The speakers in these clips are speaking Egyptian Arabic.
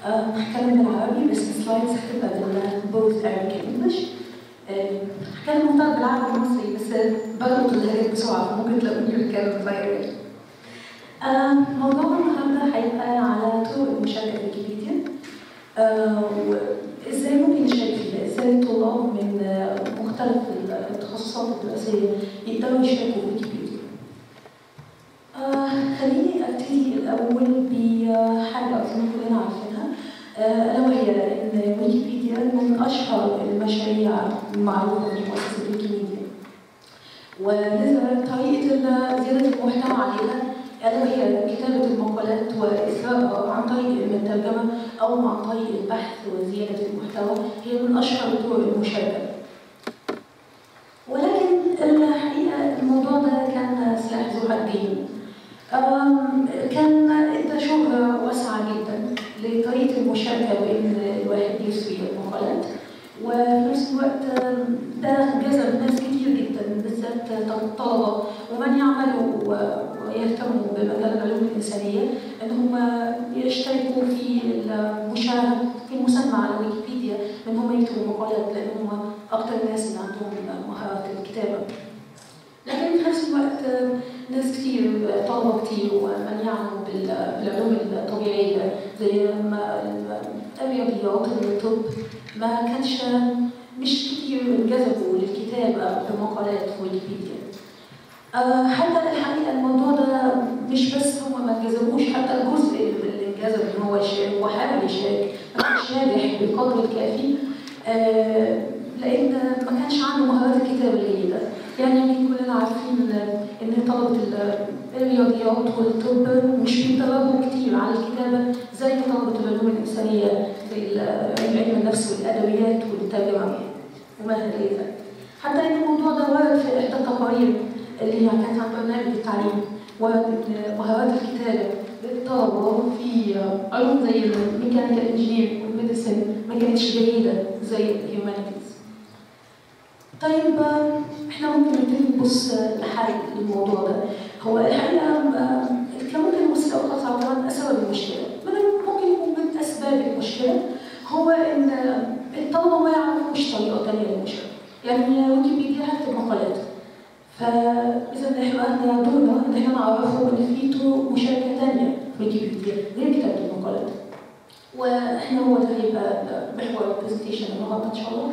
آه، هتكلم بالعربي بس السلايدز هتبقى بال both Arabic and English آه، هتكلم مفترض بالعربي المصري بس بغلط اللهجات بسرعة فممكن تلاقوني بتكلم بايرلي آه، موضوع النهارده هيبقى على طرق المشاركة في ويكيبيديا آه، وازاي ممكن نشارك فيها ازاي الطلاب من آه، مختلف التخصصات الدراسية يقدروا يشاركوا في ويكيبيديا آه، خليني ابتدي الاول بحاجه اظن كلنا عارفينها آه، الا وهي ان ويكيبيديا من اشهر المشاريع المعروفه في مؤسسه ويكيميديا ولذا طريقه ال- زياده المحتوى عليها الا وهي كتابه المقالات واثراءها عن طريق إما الترجمه او عن طريق البحث وزياده المحتوى هي من اشهر طرق المشاركه ولكن الحقيقه الموضوع ده كان سلاح ذو حدين أم، كان ادى شهرة واسعة جدا لطريقة المشاركة وإن الواحد يسوي المقالات وفي نفس الوقت أم، ده جذب ناس كتير جدا بالذات الطلبة ومن يعملوا و- ويهتموا بمجال العلوم الإنسانية إن هم يشتركوا في المشاهدة في المسمى على ويكيبيديا إن هم يكتبوا مقالات لأن هم أكتر الناس اللي عندهم مهارات الكتابة لكن في نفس الوقت أم، ناس كتير طلبة كتير ومن يعملوا بال- بالعلوم الطبيعية زي ما الرياضيات الطب ما كانش مش كتير انجذبوا للكتابة بمقالات في ويكيبيديا آه، حتى الحقيقة الموضوع ده مش بس هم ما انجذبوش حتى الجزء اللي انجذب ان هو يشارك وحاول يشارك ما كانش ناجح بالقدر الكافي آه، لان ما كانش عنده مهارات الكتابة الجيدة يعني يمكن كلنا عارفين ان طلبة ال- الرياضيات والطب مش بيتدربوا كتير على الكتابة زي طلبة العلوم الإنسانية زي ال- علم النفس والأدبيات والترجمة وما إلى ذلك. حتى إن الموضوع ده ورد في إحدى التقارير اللي هي كانت عن برنامج التعليم ورد إن مهارات الكتابة للطلبة في علوم زي الميكانيكا انجينير والميديسن ما كانتش جيدة زي الهيومانيتيز. طيب آه، احنا ممكن نبتدي نبص آه، لحل الموضوع ده هو الحقيقه آه، كان ممكن نبص لو خاصة على اسباب المشكله من ممكن يكون من اسباب المشكله هو ان آه، الطلبه ما يعرفوش طريقه ثانيه للمشاركه يعني ويكيبيديا هكتب مقالات فاذا احنا عندنا دورنا ان احنا نعرفه ان في طرق مشاركه ثانيه في ويكيبيديا غير كتابه المقالات واحنا هو ده هيبقى محور البرزنتيشن النهارده ان شاء الله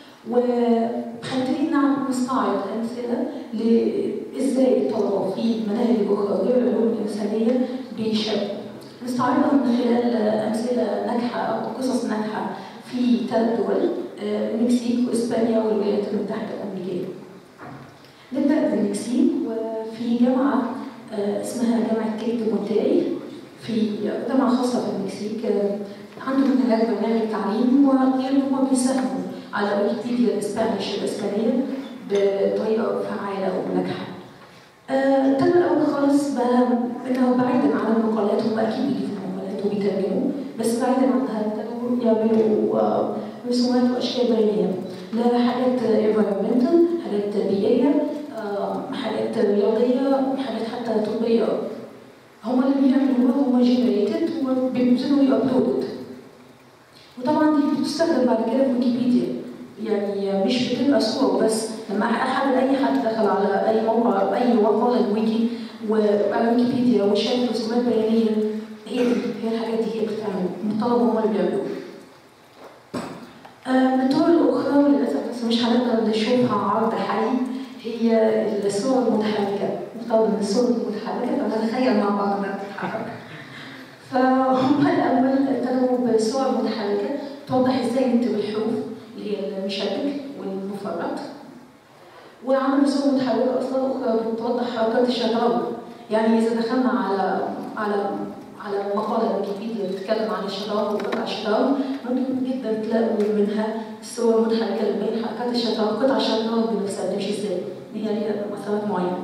وهنبتدي نعمل نستعرض امثله لازاي الطلبه في مناهج اخرى غير العلوم الانسانيه بيشاركوا نستعرضها من خلال امثله ناجحه او قصص ناجحه في ثلاث دول آه، المكسيك واسبانيا والولايات المتحده الامريكيه. نبدا بالمكسيك وفي جامعه آه، اسمها جامعه كيت مونتاي في جامعه خاصه في المكسيك آه، عندهم هناك برنامج تعليم وغير ان هم بيساهموا على ويكيبيديا الاسبانيش الاسبانيه بطريقه فعاله وناجحه. آه، ابتدوا الاول خالص ب- انه بعيدا عن المقالات هم اكيد بيجيبوا مقالات وبيترجموا بس بعيدا عنها ابتدوا يعملوا آه، رسومات واشكال بيانيه لحاجات environmental حاجات بيئيه آه، حاجات رياضيه حاجات حتى طبيه هم اللي بيعملوها هم جنريتد وبيبتدوا يابلودد وطبعا دي بتستخدم بعد كده في ويكيبيديا يعني مش بتبقى صورة بس لما أحد أي حد دخل على أي موقع أي مقالة الويكي وعلى ويكيبيديا وشاف رسومات بيانية هي دي هي الحاجات دي هي بتتعمل الطلبة هم اللي بيعملوها. آه، من الطرق الأخرى وللأسف بس مش هنقدر نشوفها عرض حي هي الصور المتحركة مفترض إن الصور المتحركة فنتخيل مع بعض إنها بتتحرك. فهم الأول ابتدوا بصور متحركة توضح ازاي نكتب الحروف اللي هي المشبك والمفرط وعملوا صور متحركة أصلا أخرى بتوضح حركات الشطرنج يعني إذا دخلنا على على على مقالة ويكيبيديا بتتكلم عن الشطرنج وقطع الشطرنج ممكن جدا تلاقوا منها الصور المتحركة اللي بين حركات الشطرنج قطع الشطرنج بنفسها بتمشي ازاي هي ليها مسارات معينة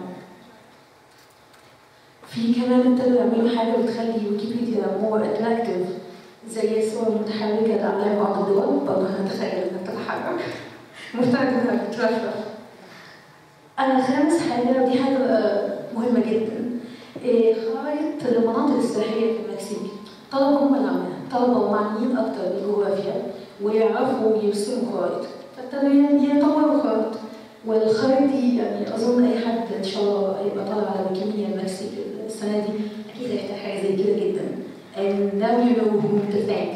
في كمان ابتدوا يعملوا حاجة بتخلي ويكيبيديا مور اتراكتيف زي الصور المتحركة اللي عاملاها بعض الدول برضه هنتخيل انها بتتحرك مفترض انها بتترفرف أنا خامس حاجة ودي حاجة آه، مهمة جدا إيه، خرائط المناطق السياحية في المكسيك طلبوا هم اللي عملوها طلبة معنيين أكتر بالجغرافيا ويعرفوا يرسموا خرائط فابتدوا يطوروا خرائط والخرائط دي يعني أظن أي حد إن شاء الله هيبقى طالع على ويكيميديا المكسيك السنة دي أكيد هيحتاج حاجة زي كده جدا and now you know whom to thank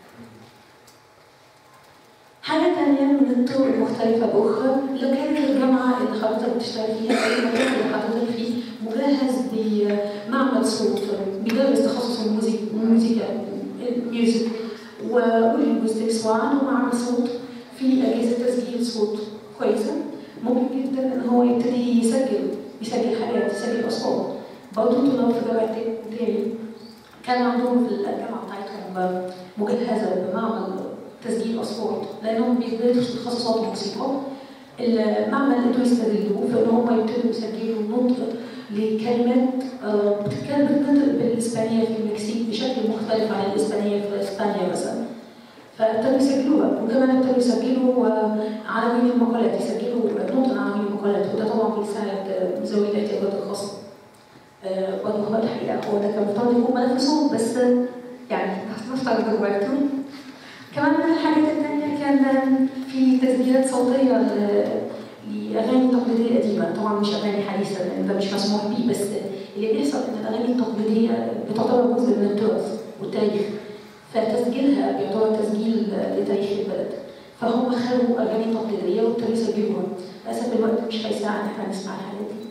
حاجة تانية من الطرق المختلفة الأخرى لو كانت الجامعة اللي حضرتك بتشتغل فيها أو المكان اللي حضرتك فيه مجهز بمعمل صوت بيدرس تخصص الموسيقى الموسيقى الميوزك واللينجويستكس وعنده معمل صوت في أجهزة تسجيل صوت كويسة ممكن جدا إن هو يبتدي يسجل يسجل حاجات يسجل أصوات برضه طلاب في جامعة تاني كان عندهم في الجامعة بتاعتهم مجهزة بمعمل تسجيل أصوات لأنهم بيدرسوا تخصصات الموسيقى المعمل قدروا يستغلوه في إن هم يبتدوا يسجلوا نطق لكلمات بتتكلم بتنطق بالإسبانية في المكسيك بشكل مختلف عن الإسبانية في إسبانيا مثلا فابتدوا يسجلوها وكمان ابتدوا يسجلوا عناوين المقالات يسجلوا نطق عناوين المقالات وده طبعا بيساعد ذوي الاحتياجات الخاصة برضه هو الحقيقة هو ده كان مفترض يكون ملف صوت بس يعني نفترض دلوقتي كمان من الحاجات التانية كان في تسجيلات صوتية لأغاني تقليدية قديمة طبعا مش أغاني حديثة لأن ده مش مسموح بيه بس اللي بيحصل إن الأغاني التقليدية بتعتبر جزء من التراث والتاريخ فتسجيلها بيعتبر تسجيل لتاريخ البلد فهم خدوا أغاني تقليدية وابتدوا يسجلوها للأسف الوقت مش هيساعد إن احنا نسمع الحاجات دي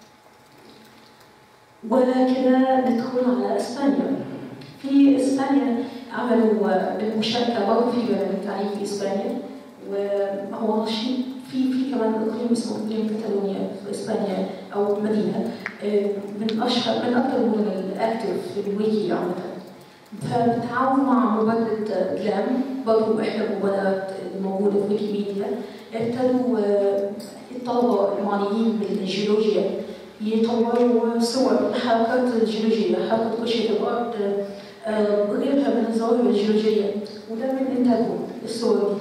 وكده ندخل على إسبانيا في إسبانيا عملوا بالمشاركة برضه في برنامج تعليم في إسبانيا وهو نشيط في في كمان اقليم اسمه اقليم كاتالونيا في اسبانيا او مدينه من اشهر من اكثر المدن الاكتف في الويكي عامه فبتعاون مع مبادرة جلام برضه إحدى المبادرات الموجودة في ويكيميديا ابتدوا الطلبة المعنيين بالجيولوجيا يطوروا صور حركات الجيولوجية حركة قشرة الأرض غيرها من الظواهر الجيولوجية وده من إنتاجهم الصور دي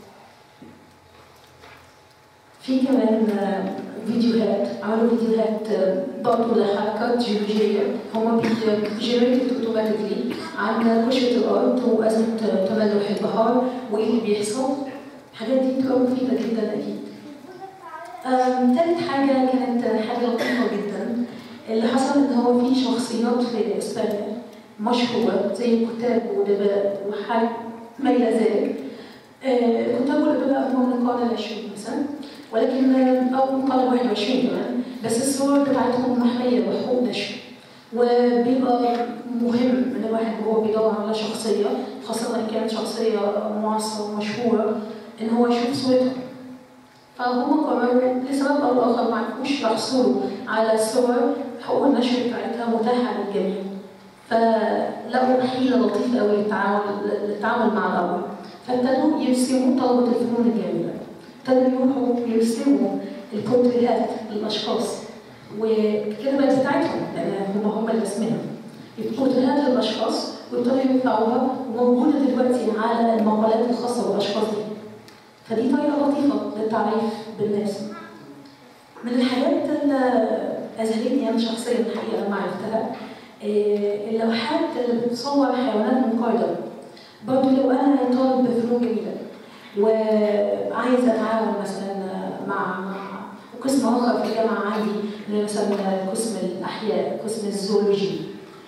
في كمان فيديوهات عملوا فيديوهات برضه لحركات جيولوجية هما بيجنريت اوتوماتيكلي عن قشرة الأرض وأزمة تملح البحار وإيه اللي بيحصل الحاجات دي بتبقى مفيدة جدا أكيد. تالت حاجة كانت حاجة لطيفة جدا اللي حصل إن هو في شخصيات في إسبانيا مشهورة زي كتاب وأدباء وحاجة ما إلى ذلك. كتاب والأدباء هم من القرن العشرين مثلا ولكن أو من القرن 21 كمان بس الصور بتاعتهم محمية بحقوق نشر وبيبقى مهم ان الواحد وهو بيدور على شخصية خاصة إن كانت شخصية معاصرة ومشهورة إن هو يشوف صورتها فهم قرروا لسبب أو لآخر ما عرفوش يحصلوا على صور حقوق النشر بتاعتها متاحة للجميع فلقوا حيلة لطيفة أوي للتعامل للتعامل مع الأمر فابتدوا يرسموا طلبة الفنون الجميلة ابتدوا يروحوا يرسموا البورتريهات للأشخاص والكلمات بتاعتهم لأن هم هم اللي رسمها البورتريهات للأشخاص وابتدوا يرفعوها وموجودة دلوقتي على المقالات الخاصة بالأشخاص دي فدي طريقة لطيفة للتعريف بالناس من الحاجات اللي أذهلتني أنا شخصيا الحقيقة لما عرفتها اللوحات اللي بتصور حيوانات منقرضة برضه لو أنا طالب بفنون جميلة وعايز أتعاون مثلا مع مع وقسم آخر في الجامعة عندي اللي مثلا قسم الأحياء قسم الزولوجي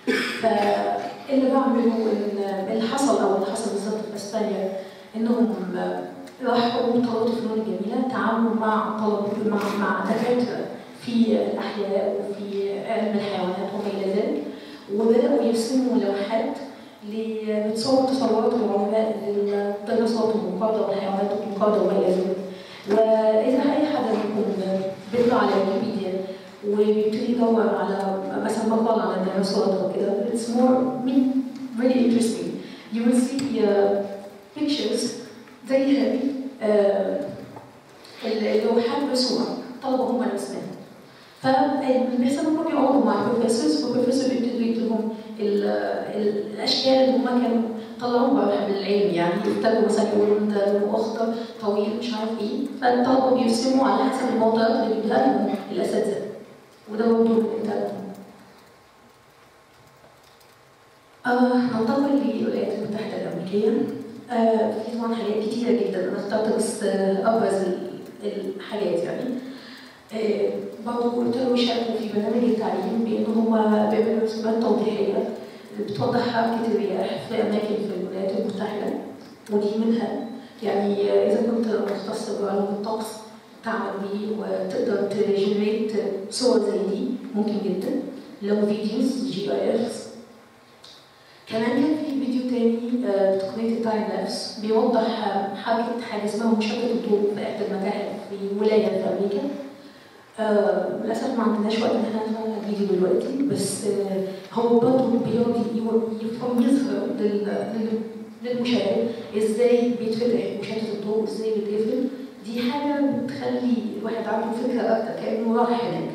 فاللي بعمله اللي حصل أو اللي حصل بالظبط في إسبانيا إنهم راحوا طلبة الفنون الجميلة تعاونوا مع طلبة مع مع دكاترة في الأحياء وفي علم الحيوانات وما إلى ذلك وبدأوا يرسموا لوحات بتصور تصورات العلماء للديناصورات المنقرضة والحيوانات المنقرضة وما إلى ذلك وإذا أي حد منكم بيطلع على ويكيبيديا وبيبتدي يدور على مثلا مقال عن الديناصورات أو كده it's more really interesting you will see uh, pictures زي هذه آه اللوحات مرسومة طلبة هم اللي رسمها فاللي بيحصل هم بيقعدوا مع البروفيسورز والبروفيسور بيبتدوا يكتبوا الاشكال اللي هم كانوا طلعوها من العلم يعني يكتبوا مثلا يقولوا ده لونه اخضر طويل مش عارف ايه فالطلبه بيرسموا على حسب الموضوعات اللي بيديها لهم الاساتذه وده برضه انتاجهم آه ننتقل للولايات المتحدة الأمريكية آه في طبعا حاجات كتيرة جدا أنا اخترت بس آه أبرز الحاجات يعني آه برضه قلت له يشاركوا في برنامج التعليم بإن هم بيعملوا رسومات توضيحية بتوضح حركة الرياح في أماكن في الولايات المتحدة ودي منها يعني إذا كنت مختص بعلوم الطقس تعمل بيه وتقدر تجنريت صور زي دي ممكن جدا لو فيديوز جي اي اف كمان كان في فيديو تاني بتقنية التايم لابس بيوضح حركة حاجة اسمها مشتت الضوء في إحدى المتاحف في ولاية في أمريكا آه للأسف ما عندناش وقت إن احنا نتفرج على الفيديو دلوقتي بس آه هو برضه بيقعد يفهم يظهر للمشاهد ازاي بيتفتح مشتت الضوء ازاي بيتقفل دي حاجة بتخلي الواحد عنده فكرة أكتر كأنه راح هناك.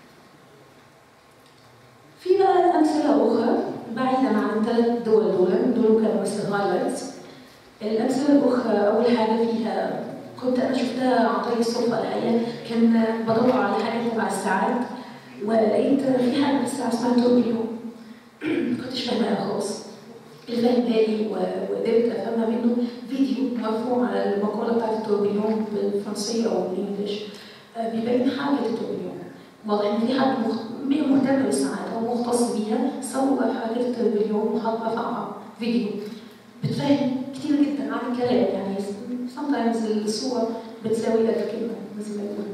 في بقى أمثلة أخرى بعيدا عن الثلاث دول دول دول كانوا بس هايلايتس. الأمثلة الأخرى أول حاجة فيها كنت أنا شفتها عن طريق الصدفة الحقيقة كان بدور على حاجة تبع الساعات ولقيت في حاجة في الساعة اسمها توربيو كنتش فاهماها خالص. اللي فاهمها لي وقدرت افهمها منه فيديو مرفوع على المقوله بتاعت التوربيون بالفرنسيه او بالانجلش بيبين حاجه التوربيون واضح ان في حد مهتم بالساعات او مختص بيها صور حاجه التوربيون وحط رفعها فيديو بتفهم كتير جدا عن الكلام يعني sometimes الصوره بتساوي ألف كلمه زي ما يقولوا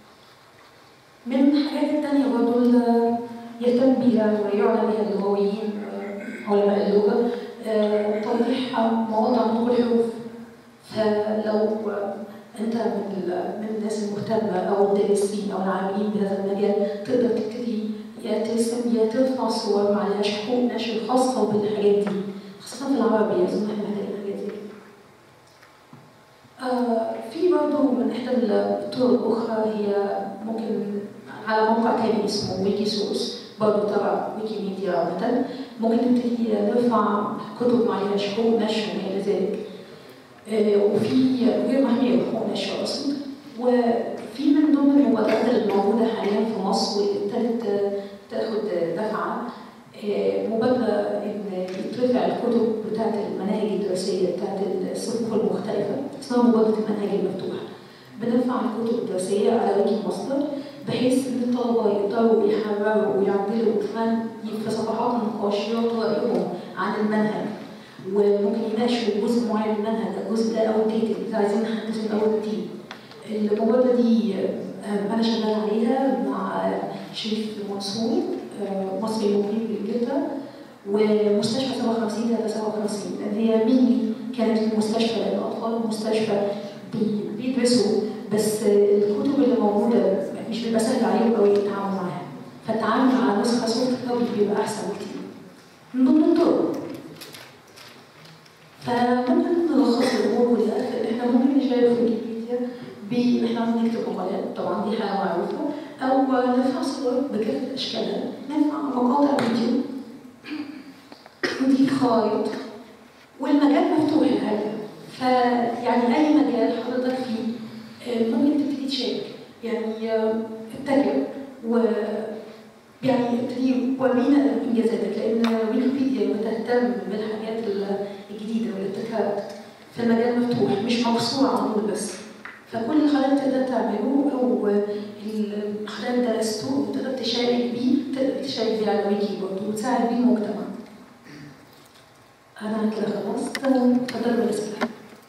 من الحاجات التانية برضه يهتم بيها ويعنى بها اللغويين علماء اللغة توضيح مواضع نطق الحروف فلو انت من من الناس المهتمه او الدارسين او العاملين بهذا المجال تقدر تبتدي يا ترسم يا ترفع صور ما عليهاش حقوق نشر خاصه بالحاجات دي خاصه في العربي لازم احنا محتاجين حاجات زي كده. آه في برضه من احدى الطرق الاخرى هي ممكن على موقع تاني اسمه ويكي سورس برضه تبع ويكيميديا عامة ممكن نبتدي نرفع كتب ما عليهاش حقوق نشر وما الى ذلك. آه وفي غير محمية بحقوق نشر أصلا وفي من ضمن المبادرات الموجودة حاليا في مصر واللي ابتدت تاخد دفعة آه مبادرة إن يترفع الكتب بتاعت المناهج الدراسية بتاعت الصفوف المختلفة اسمها مبادرة المنهج المفتوح. بنرفع الكتب الدراسية على وجه المصدر بحيث ان الطلبه يقدروا يحرروا ويعدلوا وكمان في صفحات النقاش يعطوا رايهم عن المنهج وممكن يناقشوا جزء معين من المنهج الجزء ده او ديتنج اذا عايزين نحدثه من اول وجديد. المبادره دي انا شغال عليها مع شريف منصور مصري مقيم بانجلترا ومستشفى 57 57 لان هي ميني كانت في مستشفى للاطفال مستشفى بيدرسوا بس الكتب اللي موجوده مش بيبقى سهل عليهم قوي التعامل معاها فالتعامل على نسخه سوفت كوبي بيبقى احسن بكتير من ضمن الطرق فممكن نلخص الامور كلها في ان احنا ممكن نشارك في ويكيبيديا بان احنا نكتب مقالات طبعا دي حاجه معروفه او نرفع صور بكافه اشكالها نرفع مقاطع فيديو نضيف خرائط والمجال مفتوح الحقيقه فيعني اي مجال حضرتك فيه ممكن تبتدي تشارك يعني ابتكر و يعني ابتدي ورينا انجازاتك لان ويكيبيديا بتهتم بالحاجات الجديده والابتكارات فالمجال مفتوح مش مقصور على طول بس فكل اللي حضرتك تقدر تعمله او اللي حضرتك درسته وتقدر تشارك بيه تقدر تشارك بيه على ويكي برضه وتساعد بيه المجتمع. انا كده خلصت اتفضلوا بالاسئله.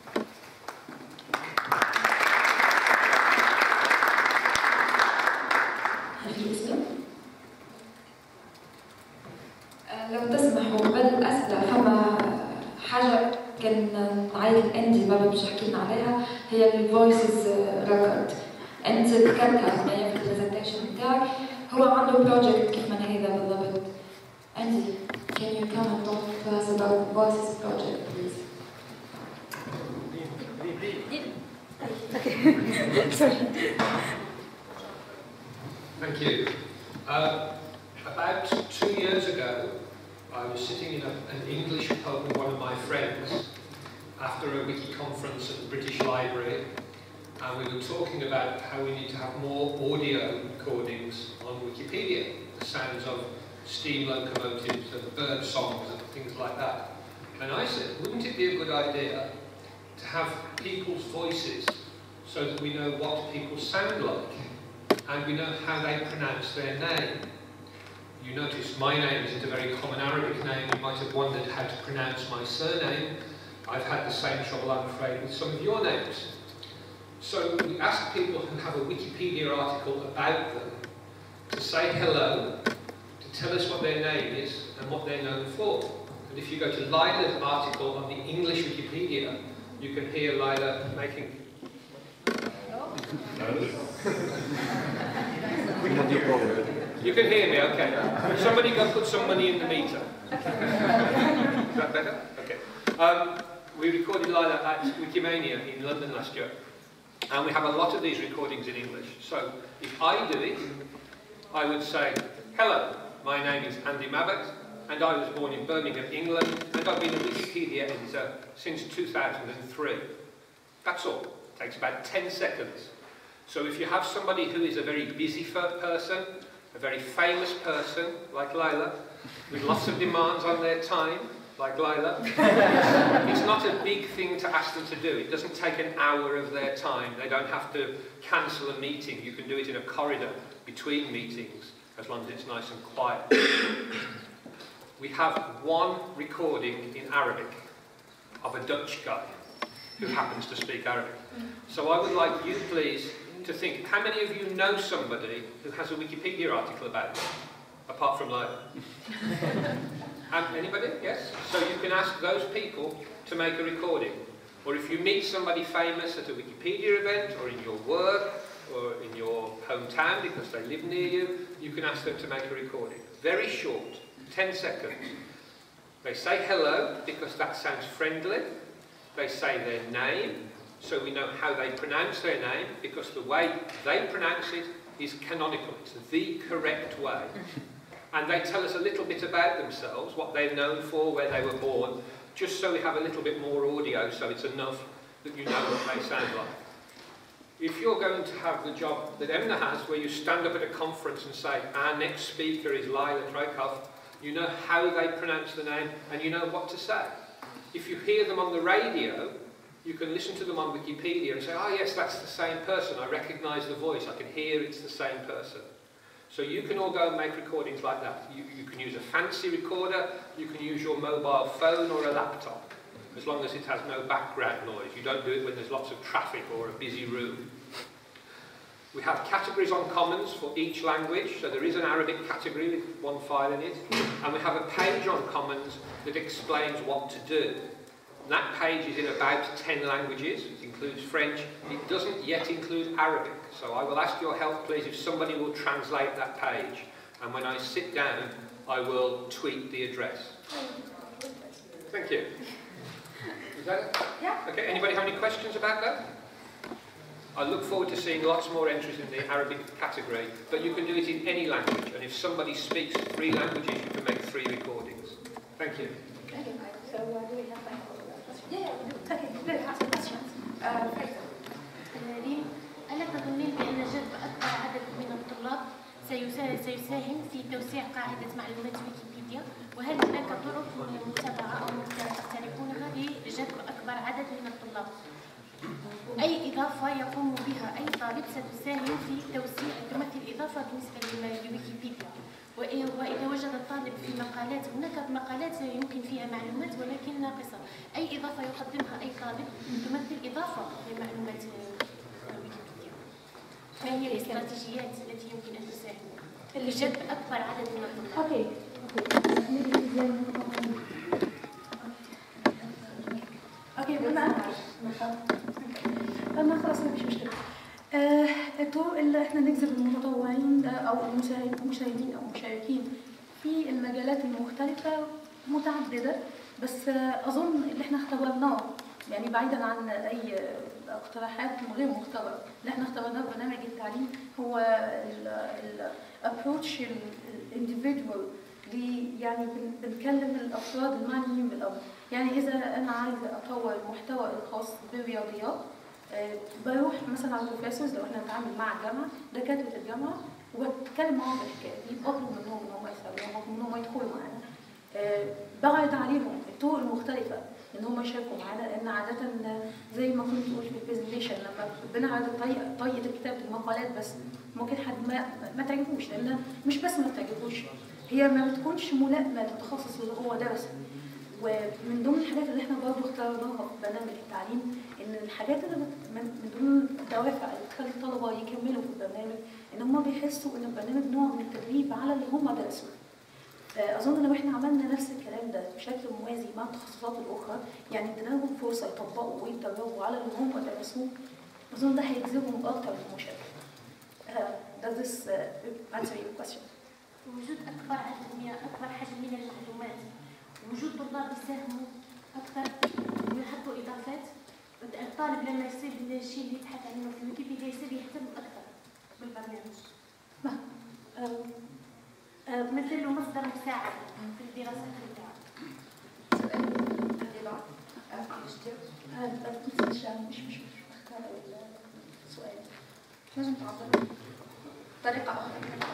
لو تسمحوا قبل الأسئلة فما حاجة كان نعيط أندي ما بدش أحكي لنا عليها هي الفويسز ريكورد أنت ذكرتها معايا في البرزنتيشن بتاعك هو عنده بروجكت كيف من هذا بالضبط أندي can you come and talk to us about voices project please Okay. Sorry. Thank you. Uh, about two years ago, I was sitting in a, an English pub with one of my friends after a wiki conference at the British Library, and we were talking about how we need to have more audio recordings on Wikipedia, the sounds of steam locomotives and bird songs and things like that. And I said, wouldn't it be a good idea to have people's voices so that we know what people sound like and we know how they pronounce their name? You notice my name isn't a very common Arabic name. You might have wondered how to pronounce my surname. I've had the same trouble, I'm afraid, with some of your names. So we asked people who have a Wikipedia article about them to say hello, to tell us what their name is and what they're known for. And if you go to Lila's article on the English Wikipedia, you can hear Lila making. You can hear me, okay. Somebody go put some money in the meter. Is that better? Okay. Um, we recorded Lila at Wikimania in London last year. And we have a lot of these recordings in English. So if I do it, I would say, hello, my name is Andy Mabbott, and I was born in Birmingham, England, and I've been a Wikipedia editor since 2003. That's all. It takes about 10 seconds. So if you have somebody who is a very busy person, a very famous person, like Lila, with lots of demands on their time, like Lila. it's not a big thing to ask them to do. It doesn't take an hour of their time. They don't have to cancel a meeting. You can do it in a corridor between meetings, as long as it's nice and quiet. we have one recording in Arabic of a Dutch guy who happens to speak Arabic. So I would like you, please, to think, how many of you know somebody who has a Wikipedia article about them, apart from Lila? And anybody? Yes? So you can ask those people to make a recording. Or if you meet somebody famous at a Wikipedia event, or in your work, or in your hometown because they live near you, you can ask them to make a recording. Very short, 10 seconds. They say hello because that sounds friendly. They say their name, so we know how they pronounce their name because the way they pronounce it is canonical. It's the correct way and they tell us a little bit about themselves, what they're known for, where they were born, just so we have a little bit more audio, so it's enough that you know what they sound like. If you're going to have the job that Emna has, where you stand up at a conference and say, our next speaker is Lila Dreykov, you know how they pronounce the name, and you know what to say. If you hear them on the radio, you can listen to them on Wikipedia and say, oh yes, that's the same person, I recognise the voice, I can hear it's the same person. So you can all go and make recordings like that. You, you can use a fancy recorder, you can use your mobile phone or a laptop, as long as it has no background noise. You don't do it when there's lots of traffic or a busy room. We have categories on Commons for each language, so there is an Arabic category with one file in it, and we have a page on Commons that explains what to do. And that page is in about 10 languages. It includes French. It doesn't yet include Arabic. So I will ask your help, please, if somebody will translate that page. And when I sit down, I will tweet the address. Thank you. Is that it? Yeah. Okay, anybody have any questions about that? I look forward to seeing lots more entries in the Arabic category, but you can do it in any language, and if somebody speaks three languages, you can make three recordings. Thank you. Okay, so uh, do we have time for Yeah, Okay, let's ask questions. uh, Faisal. ريم ألا تظنين بأن جذب أكبر عدد من الطلاب سيسا- سيساهم في توسيع قاعدة معلومات ويكيبيديا وهل هناك طرق متبعة أو تقترحونها لجذب أكبر عدد من الطلاب؟ أي إضافة يقوم بها أي طالب ستساهم في توسيع تمثل إضافة بالنسبة لل- لويكيبيديا وإ- وإذا وجد الطالب في مقالات هناك مقالات يمكن فيها معلومات ولكن ناقصة أي إضافة يقدمها أي طالب تمثل إضافة لمعلومات آه، ويكيبيديا ما هي الاستراتيجيات التي يمكن أن تساهم لجذب أكبر عدد من الطلاب؟ اوكي اوكي بما انا خلاص ما فيش مشكله آه، انتوا اللي احنا نجذب المتطوعين آه، او المشاهد- المشاهدين او المشاركين في المجالات المختلفه متعدده بس آه، اظن اللي احنا اختبرناه يعني بعيدا عن اي آه، اقتراحات غير مختبره اللي احنا اختبرناه في برنامج التعليم هو الابروتش الانديفيدوال يعني بن- بنكلم الافراد المعنيين بالامر يعني اذا انا عايزه اطور المحتوى الخاص بالرياضيات آه، بروح مثلا على البروفيسورز لو احنا بنتعامل مع الجامعه دكاتره الجامعه وبتكلم معاهم في الحكايه دي بطلب منهم ان هم يساعدونا بطلب منهم يدخلوا معانا آه، بعرض عليهم الطرق المختلفه ان هم يشاركوا معانا لان عاده زي ما كنت بقول في البرزنتيشن لما بنعرض طريقه طريقه كتابه المقالات بس ممكن حد ما ما تعجبوش لان مش بس ما بتعجبوش هي ما بتكونش ملائمه للتخصص اللي هو درسه ومن ضمن الحاجات اللي احنا برضه اخترناها في برنامج التعليم ان الحاجات اللي بت- من من ضمن الدوافع اللي بتخلي الطلبه يكملوا في البرنامج ان هم بيحسوا ان البرنامج نوع من التدريب على اللي هم درسوه. آه، اظن لو احنا عملنا نفس الكلام ده بشكل موازي مع التخصصات الاخرى يعني ادينا لهم فرصه يطبقوا ويتدربوا على اللي هم درسوه اظن ده هيجذبهم اكتر للمشاركه. Uh, does this uh, answer your question? وجود اكبر عدد من اكبر حجم من المعلومات وجود طلاب يساهموا اكثر ويحطوا اضافات الطالب لما يصير الشيء اللي يبحث عنه في ويكيبيديا يصير يهتم اكثر بالبرنامج Um, uh, مثل له مصدر مساعد في الدراسات بتاعه سؤال اللي بعد آه، مش مش مش مش مختارة السؤال لازم تعبر طريقة أخرى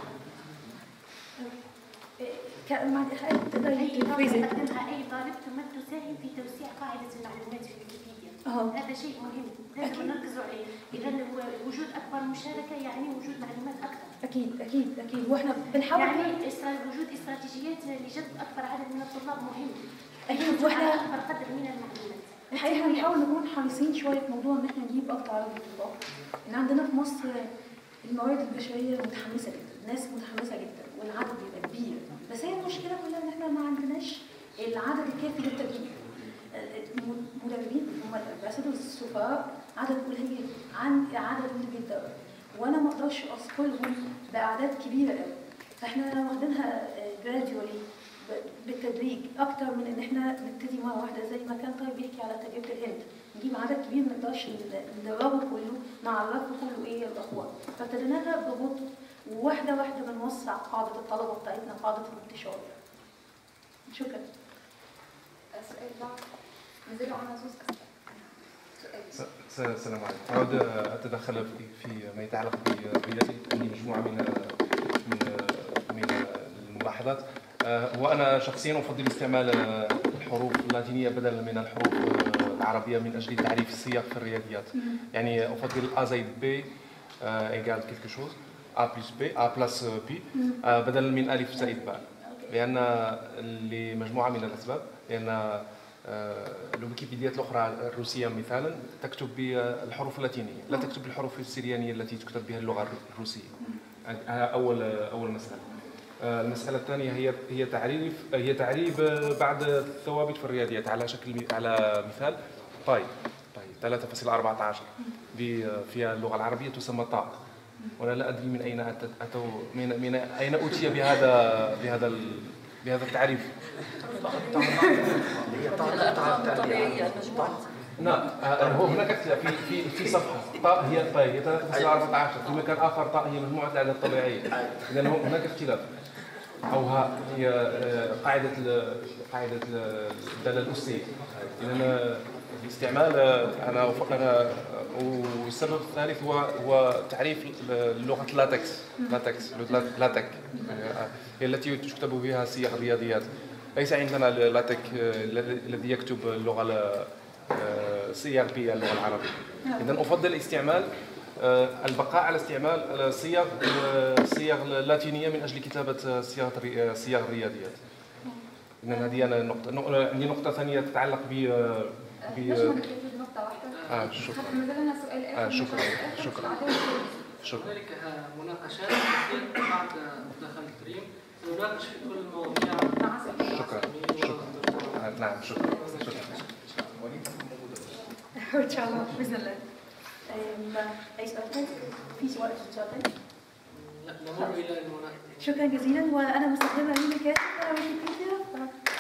كان تقدري اي اضافه تنفذي يقدمها اي طالب ثم تساهم في توسيع قاعده المعلومات في ويكيبيديا اه هذا شيء مهم لازم نركزوا عليه اذا هو وجود اكبر مشاركه يعني وجود معلومات اكثر اكيد اكيد اكيد واحنا بنحاول يعني إسرا- وجود استراتيجيات لجذب اكبر عدد من الطلاب مهم اكيد على واحنا اكبر قدر من المعلومات الحقيقه هنحاول نكون حريصين شويه في موضوع ان احنا نجيب اكتر عدد من الطلاب ان عندنا في مصر الموارد البشريه متحمسه جدا الناس متحمسه جدا والعدد بيبقى كبير بس هي المشكله كلها ان احنا ما عندناش العدد الكافي للتدريب المدربين هم الامباسادورز السفراء عدد قليل عن العدد اللي بيتدرب وانا ما اقدرش اثقلهم باعداد كبيره قوي فاحنا واخدينها جراديولي بالتدريج اكتر من ان احنا نبتدي مره واحده زي ما كان طيب بيحكي على تجربه الهند نجيب عدد كبير ما نقدرش ندربه كله نعرفه كله ايه الاخبار فابتديناها ببطء وواحده واحده بنوسع قاعده الطلبه بتاعتنا قاعده الانتشار شكرا سؤال بعد نزلوا على زوز أسئلة س- السلام عليكم أعود أتدخل في فيما يتعلق بريادتي عندي مجموعة من من من الملاحظات آه، وأنا شخصيا أفضل استعمال آه، الحروف اللاتينية بدلا من الحروف آه، العربية من أجل تعريف السياق في الرياضيات يعني أفضل A زائد B إيجال كيلكو شوز A بلس B A بلس B آه، بدلا من ألف زائد باء لأن لمجموعة من الأسباب لأن آه، الويكيبيديات الأخرى الروسية مثالا تكتب بالحروف اللاتينية لا تكتب بالحروف السريانية التي تكتب بها اللغة الروسية هذا أول أول مسألة آه، المسألة الثانية هي هي تعريف هي تعريب آه، بعض الثوابت في الرياضيات على شكل على مثال باي باي 3.14 ب- في اللغة العربية تسمى طاء وأنا لا أدري من أين أتت- أتوا من من أين أوتي بهذا بهذا ال- بهذا التعريف طبيعية مجموعة نعم آه، هو هناك اختلاف في في في صفحه طاء هي طاء هي 314 في مكان اخر طاء هي مجموعه الاعداد الطبيعيه اذا هو- هناك اختلاف او ها هي آه، قاعده ال- قاعده ال- الداله الاسيه اذا الاستعمال آه، انا أف- انا آه، والسبب الثالث هو هو تعريف لغه اللاتكس لاتكس لاتك آه، هي التي تكتب بها سياق الرياضيات ليس عندنا اللاتك آه، الذي يكتب اللغه ال- آه، صيغ باللغه العربيه اذا افضل استعمال آه، البقاء على استعمال آه، صيغ آه، صيغ اللاتينيه من اجل كتابه آه، صيغ الري- آه، صيغ الرياضيات اذا هذه انا نقطه نق- عندي نقطه ثانيه تتعلق ب آه، ب ليش ما نكتفي بنقطة واحدة؟ آه، شكرا. حتى ما زال لنا سؤال آخر آه، شكرا. نسأل آخر شكرا. بعدين سؤال. شكرا هنالك مناقشات كثير بعد دخل الكريم نناقش في كل المواضيع مع سؤال شكرا شكرا آه، نعم شكرا شكرا ان شاء الله باذن الله أم، اي سؤال تاني؟ في سؤال سؤال تاني؟ نمر الى المناقشه شكرا جزيلا وانا مستخدمه ميمي كاتب على ويكيبيديا ف